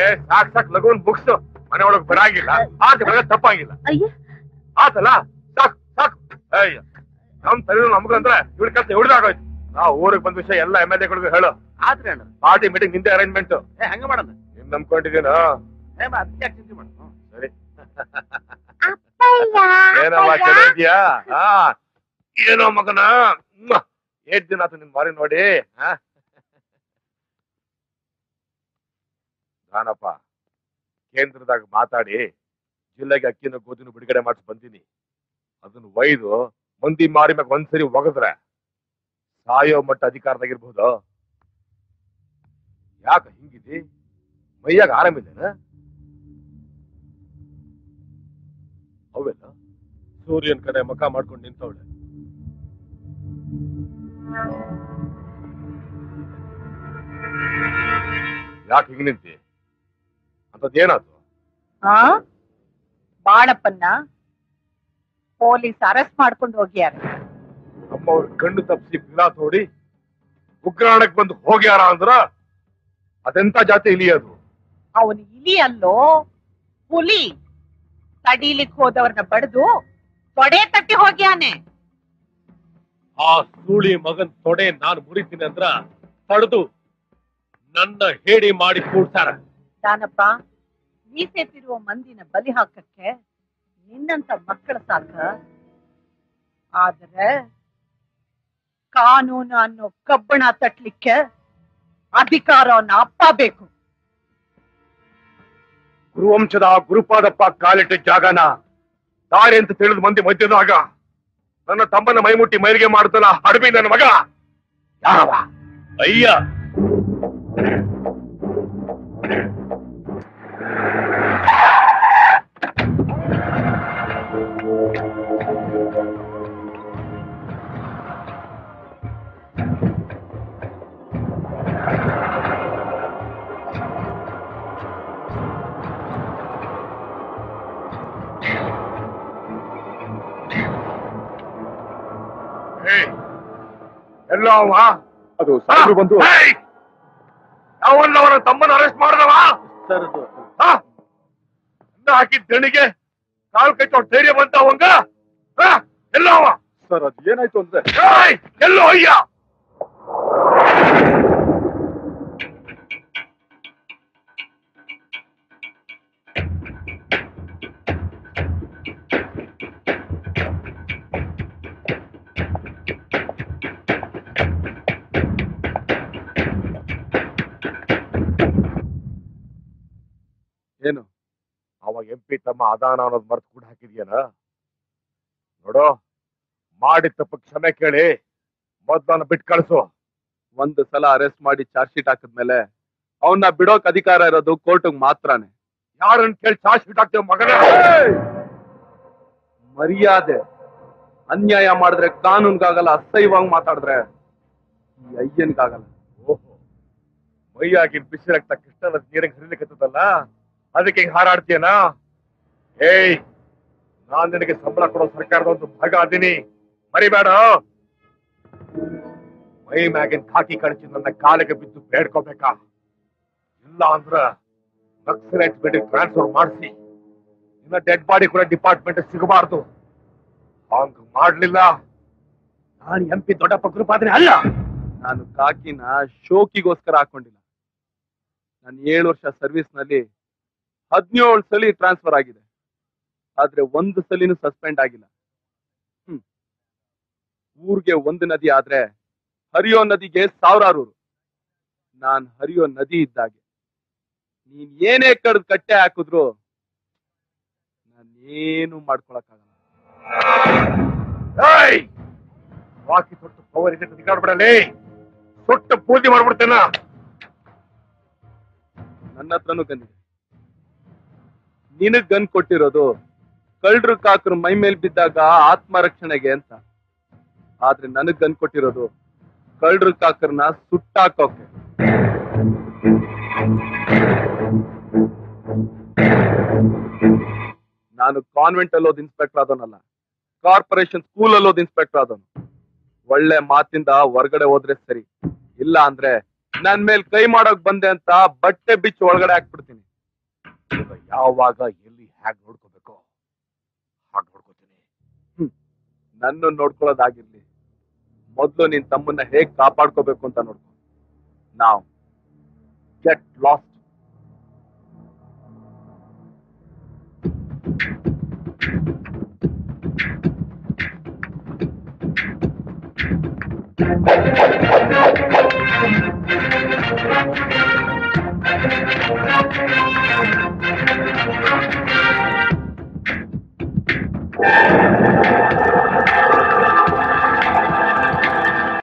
ಸಾಕ್ ಸಾಕ್ ಲಘುವನ್ ಬುಕ್ಸ್ ಮನೆ ಒಳಗ್ ಬರಂಗಿಲ್ಲ ಆತ ಬೆಳಗ್ಗೆ ತಪ್ಪಂಗಿಲ್ಲ ಅಯ್ಯ ಆತಲ್ಲ ಸಾಕ್ ಸಾಕ್ ಅಯ್ಯ ನಮ್ ತಲೆ ನಮ್ಗಂದ್ರೆ ಇವ್ರ ಕೆಲಸ ಹಿಡ್ದಾಗೋಯ್ತು ನಾ ಊರಿಗೆ ಬಂದ ವಿಷಯ ಎಲ್ಲ ಎಮ್ ಎಲ್ ಎಗಳಿಗೂ ಹೇಳು ಆದ್ರೆ ಅಣ್ಣ ಪಾರ್ಟಿ ಮೀಟಿಂಗ್ ನಿಂದೆ ಅರೇಂಜ್ಮೆಂಟ್ ಏ ಹಂಗ ಮಾಡೋಣ ನಿಮ್ ನಂಬ್ಕೊಂಡಿದ್ದೀನ ಏ ಬಾ, ಅದಕ್ಕೆ ಯಾಕೆ ಚಿಂತೆ ಮಾಡು ಹ್ಮ್. ಸರಿ ಅಪ್ಪಯ್ಯ ಏನಮ್ಮ ಅಪ್ಪಯ್ಯ. ಚೆನ್ನಾಗಿದ್ಯಾ ಹಾ ಏನೋ ಮಗನ ಮ್ವಾ. ಏಟ್ ದಿನ ಆತು ನಿನ್ ಮಾರಿ ನೋಡಿ ಹಾ ನಾನಪ್ಪ ಕೇಂದ್ರದಾಗ ಮಾತಾಡಿ ಜಿಲ್ಲೆಗೆ ಅಕ್ಕಿನ ಗೋಧಿನ ಬಿಡುಗಡೆ ಮಾಡಿಸಿ ಬಂದೀನಿ ಅದನ್ನ ಒಯ್ದು ಮಂದಿ ಮಾರಿ ಮ್ಯಾಗ ಒಂದ್ಸರಿ ಒಗದ್ರೆ ಸಾಯೋ ಮಟ್ಟ ಅಧಿಕಾರದಾಗಿರ್ಬೋದು ಯಾಕ ಹಿಂಗಿದಿ ಮೈಯಾಗ ಆರಾಮಿಲ್ಲೇನ ಅವೆಲ್ಲ ಸೂರ್ಯನ್ ಕಡೆ ಮಕ ಮಾಡ್ಕೊಂಡು ನಿಂತವಳೆ ಯಾಕೆ ಹಿಂಗ್ ನಿಂತಿ ಅಂತದೇನಾಯ್ತು ಆ ಬಾಳಪ್ಪನ್ನ ಪೊಲೀಸ್ ಅರೆಸ್ಟ್ ಮಾಡ್ಕೊಂಡು ಹೋಗ್ಯಾರ ನಮ್ಮವ್ರ ಕಣ್ಣು ತಪ್ಪಿಸಿ ಪಿಲಾ ತೋಡಿ ಉಗ್ರಾಣಕ್ ಬಂದು ಹೋಗ್ಯಾರ ಅಂದ್ರ ಅದೆಂತ ಜಾತಿ ಇಲಿಯೋದು ಅವನು ಇಲಿ ಅಲ್ಲೋ ಹುಲಿ ತಡೀಲಿಕ್ ಹೋದವ್ರನ್ನ ಬಡ್ದು ತೊಡೆ ತಟ್ಟಿ ಹೋಗ್ಯಾನೆ ಆ ಸೂಳಿ ಮಗನ್ ತೊಡೆ ನಾನ್ ಮುರಿತೀನಿ ಅಂದ್ರ ತಡೆದು ನನ್ನ ಹೇಡಿ ಮಾಡಿ ಕೂಡ್ತಾರ ದಾನಪ್ಪ ಮೀಸೆ ತಿರುವ ಮಂದಿನ ಬಲಿ ಹಾಕಕ್ಕೆ ನಿನ್ನಂತ ಮಕ್ಕಳ ಸಾಕ ಆದ್ರೆ ಕಾನೂನು ಅನ್ನೋ ಕಬ್ಬಣ ತಟ್ಲಿಕ್ಕೆ ಅಧಿಕಾರವನ್ನ ಅಪ್ಪ ಬೇಕು ಗುರುವಂಶದ ಗುರುಪಾದಪ್ಪ ಕಾಲಿಟ್ಟ ಜಾಗನ ದಾರಿ ಅಂತ ತಿಳಿದ ಮಂದಿ ಮಧ್ಯದಾಗ ನನ್ನ ತಮ್ಮನ ಮೈಮುಟ್ಟಿ ಮೈಲಿಗೆ ಮಾಡ್ತಲ್ಲ ಹಡಬಿ ನನ್ನ ಮಗ ಯಾರವ ಅಯ್ಯ ಏಯ್, ಎಲ್ಲೋ ಅವ ಅದು ಸಾಹೇಬ್ರು ಬಂದು ಯಾವನ್ನ ಅವರ ತಮ್ಮನ ಅರೆಸ್ಟ್ ಮಾಡಿದವ ಸರ್ ಅದು ಹಾ? ಅನ್ನ ಹಾಕಿದ ದಣಿಗೆ ಕಾಲ್ ಕೈ ತೊಟ್ಟು ಧೈರ್ಯ ಬಂತ ಅವಂಗ ಹಾ? ಎಲ್ಲೋ ಅವ ಸರ್ ಅದ್ ಏನಾಯ್ತು ಅಂದ್ರೆ ಏಯ್, ಎಲ್ಲೋ ಅಯ್ಯ ಏನು ಅವ ಎಂ ಪಿ ತಮ್ಮ ಅದಾನ ಅನ್ನೋದು ಮರ್ತು ಕೂಡ ಹಾಕಿದ್ಯಾನ ನೋಡು ಮಾಡಿದ ತಪ್ಪ ಕ್ಷಮೆ ಕೇಳಿ ಮೊದ್ಲನ್ನ ಬಿಟ್ಟು ಕಳಿಸು ಒಂದ್ ಸಲ ಅರೆಸ್ಟ್ ಮಾಡಿ ಚಾರ್ಜ್ ಶೀಟ್ ಹಾಕಿದ್ಮೇಲೆ ಅವನ್ನ ಬಿಡೋಕ್ ಅಧಿಕಾರ ಇರೋದು ಕೋರ್ಟ್ ಮಾತ್ರನೇ ಯಾರನ್ನ ಕೇಳಿ ಚಾರ್ಜ್ ಶೀಟ್ ಹಾಕ್ತೇವೆ ಮಗನ ಮರ್ಯಾದೆ ಅನ್ಯಾಯ ಮಾಡಿದ್ರೆ ಕಾನೂನ್ಗಾಗಲ್ಲ ಅಸಹ್ಯವಾಗಿ ಮಾತಾಡಿದ್ರೆ ಈ ಅಯ್ಯನ್ಗಾಗಲ್ಲ ಓಹೋ ಮೈಯಾಗಿನ ಬಿಸಿ ರಕ್ತ ಕೃಷ್ಣನ ನೀರಿಗೆ ಹರಿಲಿಕ್ಕತ್ತದಲ್ಲ ಅದಕ್ಕೆ ಹಿಂಗ್ ಹಾರಾಡ್ತೀಯನಾ ಏಯ್ ನಾನ್ ನಿನಗೆ ಸಂಬಳ ಕೊಡೋ ಸರ್ಕಾರದ ಒಂದು ಭಾಗ ಅದೀನಿ ಮರಿಬೇಡ ಮೈ ಮ್ಯಾಗಿನ ಖಾಕಿ ಕಳಚಿ ನನ್ನ ಕಾಲಿಗೆ ಬಿದ್ದು ಬೇಡ್ಕೋಬೇಕಾ ಇಲ್ಲ ಅಂದ್ರ ನಕ್ಸಲೈಟ್ ಬಿಡಿ ಟ್ರಾನ್ಸ್ಫರ್ ಮಾಡಿಸಿ ಇನ್ನ ಡೆಡ್ ಬಾಡಿ ಕೂಡ ಡಿಪಾರ್ಟ್ಮೆಂಟ್ ಸಿಗಬಾರ್ದು ಹಂಗ್ ಮಾಡ್ಲಿಲ್ಲ ನಾನು ಎಂ ಪಿ ದೊಡ್ಡಪ್ಪ ಗುರುಪಾದನೆ ಅಲ್ಲ ನಾನು ಕಾಕಿನ ಶೋಕಿಗೋಸ್ಕರ ಹಾಕೊಂಡಿಲ್ಲ ನಾನು ಏಳು ವರ್ಷ ಸರ್ವಿಸ್ ನಲ್ಲಿ ಹದಿನೇಳು ಸಲ ಟ್ರಾನ್ಸ್ಫರ್ ಆಗಿದೆ ಆದ್ರೆ ಒಂದು ಸಲಿನೂ ಸಸ್ಪೆಂಡ್ ಆಗಿಲ್ಲ ಹ್ಮ್ ಊರ್ಗೆ ಒಂದು ನದಿ ಆದ್ರೆ ಹರಿಯೋ ನದಿಗೆ ಸಾವಿರಾರು ಊರು ನಾನ್ ಹರಿಯೋ ನದಿ ಇದ್ದಾಗೆ ನೀನ್ ಏನೇ ಕಡ್ದು ಕಟ್ಟೆ ಹಾಕಿದ್ರು ನಾನೇನು ಮಾಡ್ಕೊಳಕ್ಕಾಗಲ್ಲ ಏಯ್ ವಾಕಿ ತೊಟ್ಟು ಪವರ್ ಇದೆ ತಿಗಾಡ್ಬಿಡಲಿ ಸುಟ್ಟು ಪೂಜೆ ಮಾಡ್ಬಿಡ್ತೇನ ನನ್ನ ಹತ್ರನೂ ಗನ್ ಇದೆ ನಿನಗ್ ಗನ್ ಕೊಟ್ಟಿರೋದು ಕಳ್ರು ಕಾಕರು ಮೈ ಮೇಲ್ ಬಿದ್ದಾಗ ಆತ್ಮರಕ್ಷಣೆಗೆ ಅಂತ ಆದ್ರೆ ನನಗ್ ಗನ್ ಕೊಟ್ಟಿರೋದು ಕಳ್ರು ಕಾಕರ್ನ ಸುಟ್ಟಾಕೋಕೆ ನಾನು ಕಾನ್ವೆಂಟ್ ಅಲ್ಲೋದ್ ಇನ್ಸ್ಪೆಕ್ಟರ್ ಆದವನಲ್ಲ ಕಾರ್ಪೊರೇಷನ್ ಸ್ಕೂಲ್ ಅಲ್ಲೋದ್ ಇನ್ಸ್ಪೆಕ್ಟರ್ ಆದವನು ಒಳ್ಳೆ ಮಾತಿಂದ ಹೊರಗಡೆ ಹೋದ್ರೆ ಸರಿ ಇಲ್ಲ ಅಂದ್ರೆ ನನ್ ಮೇಲ್ ಕೈ ಮಾಡೋಕ್ ಬಂದೆ ಅಂತ ಬಟ್ಟೆ ಬಿಚ್ಚಿ ಒಳಗಡೆ ಹಾಕ್ಬಿಡ್ತೀನಿ ನಿನ್ನ ಯಾವಾಗ ಎಲ್ಲಿ ಹ್ಯಾಗ್ ನೋಡ್ಕೋಬೇಕೋ ಹಾಗೆ ನೋಡ್ಕೋತೀನಿ ನನ್ನ ನೋಡ್ಕೊಳ್ಳೋದಾಗಿರ್ಲಿ ಮೊದ್ಲು ನಿನ್ ತಮ್ಮನ್ನ ಹೇಗ್ ಕಾಪಾಡ್ಕೋಬೇಕು ಅಂತ ನೋಡ್ಕೊ ನಾವು ಗೆಟ್ ಲಾಸ್ಟ್ Thank